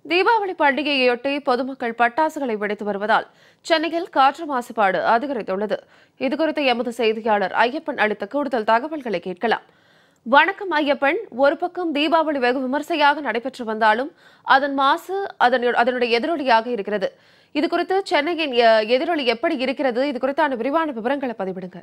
தீபாவளி பண்டிகையையொட்டி பொதுமக்கள் பட்டாசுகளை வெடித்து வருவதால் சென்னையில் காற்று மாசுபாடு அதிகரித்துள்ளது இதுகுறித்து எமது செய்தியாளர் ஐயப்பன் அளித்த கூடுதல் தகவல்களை கேட்கலாம் வணக்கம் ஐயப்பன் ஒரு பக்கம் தீபாவளி வெகு விமர்சையாக நடைபெற்று வந்தாலும் அதன் மாசு அதனு- அதனுடைய எதிரொலியாக இருக்கிறது இது குறித்து சென்னையின் எ- எதிரொலி எப்படி இருக்கிறது இது குறித்தான விரிவான விவரங்களை பதிவிடுங்க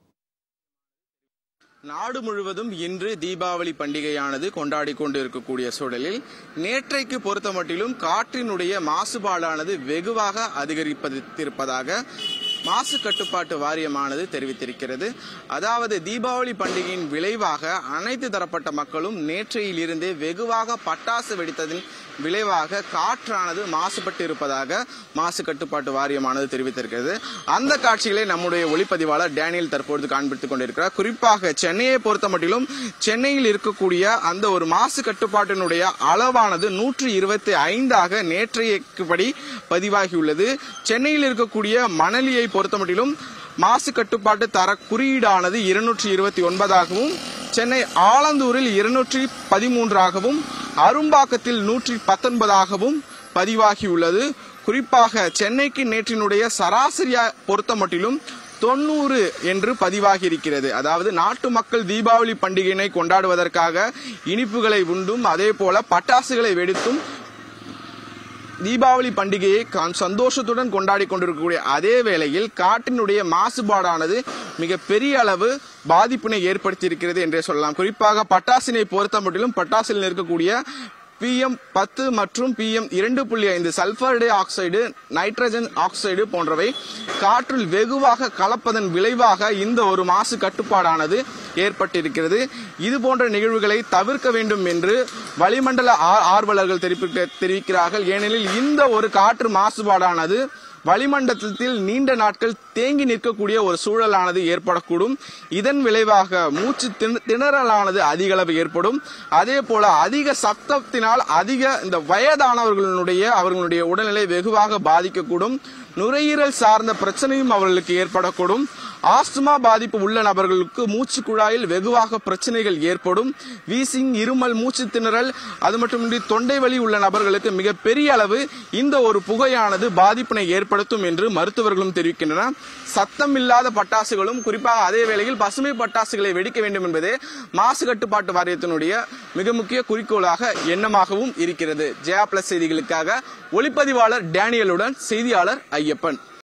நாடு முழுவதும் இன்று தீபாவளி பண்டிகையானது கொண்டாடி கொண்டு இருக்கக்கூடிய சூழலில் நேற்றைக்கு பொறுத்தமட்டிலும் காற்றினுடைய மாசுபாடானது வெகுவாக அதிகரிப்பதிருப்பதாக மாசு கட்டுப்பாட்டு வாரியமானது தெரிவித்திருக்கிறது அதாவது தீபாவளி பண்டிகையின் விளைவாக அனைத்து தரப்பட்ட மக்களும் நேற்றையிலிருந்தே வெகுவாக பட்டாசு வெடித்ததின் விளைவாக காற்றானது மாசுபட்டு இருப்பதாக மாசு கட்டுப்பாட்டு வாரியமானது தெரிவித்திருக்கிறது அந்த காட்சிகளை நம்முடைய ஒளிப்பதிவாளர் டேனியல் தற்பொழுது காண்பித்துக் கொண்டிருக்கிறார் குறிப்பாக சென்னையை பொறுத்த மட்டிலும் சென்னையில் இருக்கக்கூடிய அந்த ஒரு மாசு கட்டுப்பாட்டினுடைய அளவானது நூற்றி இருபத்தி ஐந்தாக நேற்றையபடி பதிவாகியுள்ளது சென்னையில் இருக்கக்கூடிய மணலியை பொறுத்த மட்டிலும் மாசு கட்டுப்பாட்டு தர குறியீடானது இருநூற்றி இருபத்தி ஒன்பதாகவும் சென்னை ஆலந்தூரில் இருநூற்றி பதிமூன்றாகவும் அரும்பாக்கத்தில் நூற்றி பத்தொன்பதாகவும் பதிவாகியுள்ளது குறிப்பாக சென்னைக்கு நேற்றினுடைய சராசரியா பொறுத்த மட்டிலும் தொண்ணூறு என்று பதிவாகி இருக்கிறது அதாவது நாட்டு மக்கள் தீபாவளி பண்டிகையினை கொண்டாடுவதற்காக இனிப்புகளை உண்டும் அதே போல பட்டாசுகளை வெடித்தும் தீபாவளி பண்டிகையை கா- சந்தோஷத்துடன் கொண்டாடி கொண்டிருக்கக்கூடிய அதே வேளையில் காற்றினுடைய மாசுபாடானது மிக பெரிய அளவு பாதிப்பினை ஏற்படுத்தியிருக்கிறது என்றே சொல்லலாம் குறிப்பாக பட்டாசினை பொறுத்த மட்டிலும் பட்டாசில் இருக்கக்கூடிய பிஎம் பத்து மற்றும் பிஎம் இரண்டு புள்ளி ஐந்து sulphur dioxide nitrogen oxide போன்றவை காற்றில் வெகுவாக கலப்பதன் விளைவாக இந்த ஒரு மாசு கட்டுப்பாடானது ஏற்பட்டிருக்கிறது இது போன்ற நிகழ்வுகளை தவிர்க்க வேண்டும் என்று வளிமண்டல ஆ- ஆர்வலர்கள் தெரிவிக்க- தெரிவிக்கிறார்கள் ஏனெனில் இந்த ஒரு காற்று மாசுபாடானது வளிமண்டலத்தில் நீண்ட நாட்கள் தேங்கி நிற்கக்கூடிய ஒரு சூழலானது ஏற்படக்கூடும் இதன் விளைவாக மூச்சு திண- திணறலானது அதிக அளவு ஏற்படும் அதே போல அதிக சத்தத்தினால் அதிக இந்த வயதானவர்களுடைய அவர்களுடைய உடல்நிலை வெகுவாக பாதிக்கக்கூடும் நுரையீரல் சார்ந்த பிரச்சனையும் அவர்களுக்கு ஏற்படக்கூடும் ஆஸ்துமா பாதிப்பு உள்ள நபர்களுக்கு மூச்சு குழாயில் வெகுவாக பிரச்சனைகள் ஏற்படும் வீசிங் இருமல் மூச்சு திணறல் அது மட்டுமின்றி தொண்டை வலி உள்ள நபர்களுக்கு மிகப்பெரிய அளவு இந்த ஒரு புகையானது பாதிப்பினை ஏற்படுத்தும் என்று மருத்துவர்களும் தெரிவிக்கின்றனர் சத்தம் இல்லாத பட்டாசுகளும் குறிப்பாக அதே வேளையில் பசுமை பட்டாசுகளை வெடிக்க வேண்டும் என்பதே மாசு கட்டுப்பாட்டு வாரியத்தினுடைய மிக முக்கிய குறிக்கோளாக எண்ணமாகவும் இருக்கிறது ஜெயா பிளஸ் செய்திகளுக்காக ஒளிப்பதிவாளர் டேனியலுடன் செய்தியாளர் ஐயப்பன்